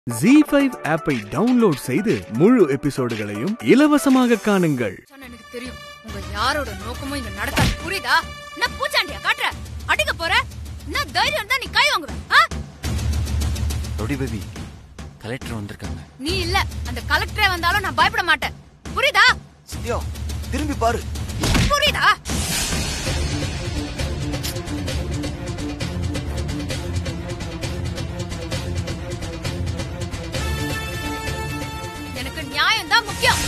G five ஆப்பை download செய்து முழு எபிசோடுகளையும் இலவசமாக காணுங்கள் சொன்ன எனக்கு தெரியும் உங்க யாரோட நோக்கமும் இங்க நடக்காது புரியுதா என்ன பூச்சாண்டியா காட்டுற அடிக்க போற என்ன தைரியம் தான் நீ கை வாங்குவ ஆ? ரொடி பேபி கலெக்டர் வந்திருக்காங்க நீ இல்ல அந்த கலெக்டரே வந்தாலும் நான் பயப்பட மாட்டேன் புரியுதா சத்யா திரும்பி பாரு புரியுதா எனக்கு நியாயம் தான் முக்கியம்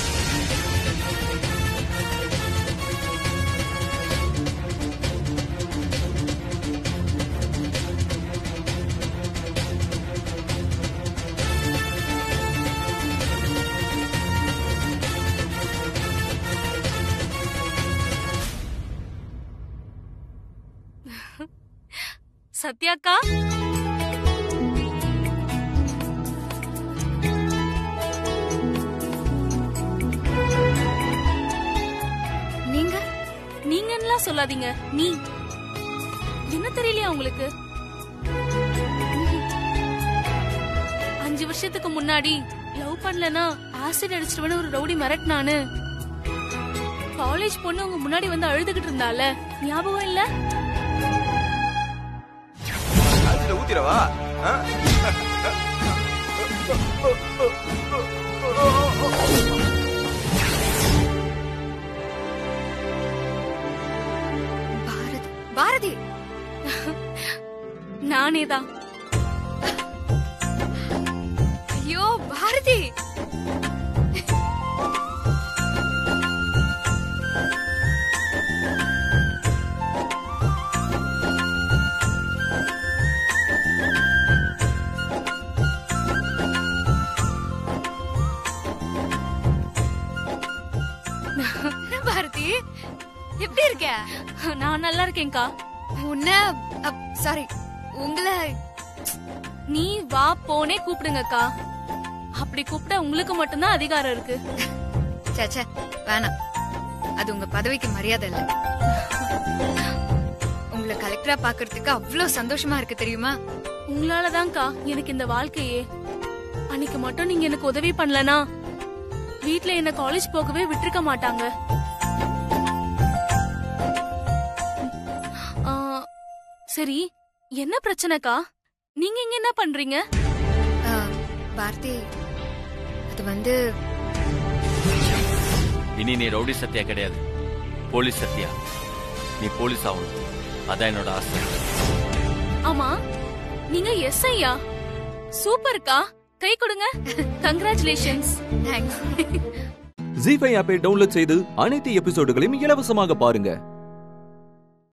சத்யாக்கா நீங்க நீங்கன்னுலாம் சொல்லாதீங்க நீ என்ன தெரியலையா உங்களுக்கு அஞ்சு வருஷத்துக்கு முன்னாடி லவ் பண்ணலனா ஆசிட் அடிச்சிருவேன்னு ஒரு ரவுடி மிரட்டினானு காலேஜ் பொண்ணு உங்க முன்னாடி வந்து அழுதுகிட்டு இருந்தால ஞாபகம் இல்ல அதுல ஊத்திரவா பாரதி பாரதி நானே தான் ஐயோ பாரதி என்ன பாரதி எப்படி இருக்க நான் நல்லா இருக்கேன்க்கா உன்ன சாரி உங்களை நீ வா போனே கூப்பிடுங்கக்கா அப்படி கூப்பிட்டா உங்களுக்கு மட்டும்தான் அதிகாரம் இருக்கு சேச்சே வேணாம் அது உங்க பதவிக்கு மரியாதை இல்ல உங்களை கலெக்டரா பாக்குறதுக்கு அவ்வளோ சந்தோஷமா இருக்கு தெரியுமா உங்களாலதான்க்கா எனக்கு இந்த வாழ்க்கையே அன்னைக்கு மட்டும் நீங்க எனக்கு உதவி பண்ணலனா வீட்ல என்ன காலேஜ் போகவே விட்டிருக்க மாட்டாங்க ஆ, சரி என்ன பிரச்சனைக்கா நீங்க இங்க என்ன பண்றீங்க ஆ, பாரதி அது வந்து இனி நீ ரவுடி சத்யா கிடையாது போலீஸ் சத்யா நீ போலீஸ் ஆகணும் அதான் என்னோட ஆசை ஆமா நீங்க எஸ் ஐயா சூப்பர்க்கா கை கொடுங்க கங்க்ராச்சுலேஷன்ஸ் தேங்க்ஸ் ஜி ஃபைவ் ஆப்பை டவுன்லோட் செய்து அனைத்து எபிசோடுகளையும் இலவசமாக பாருங்க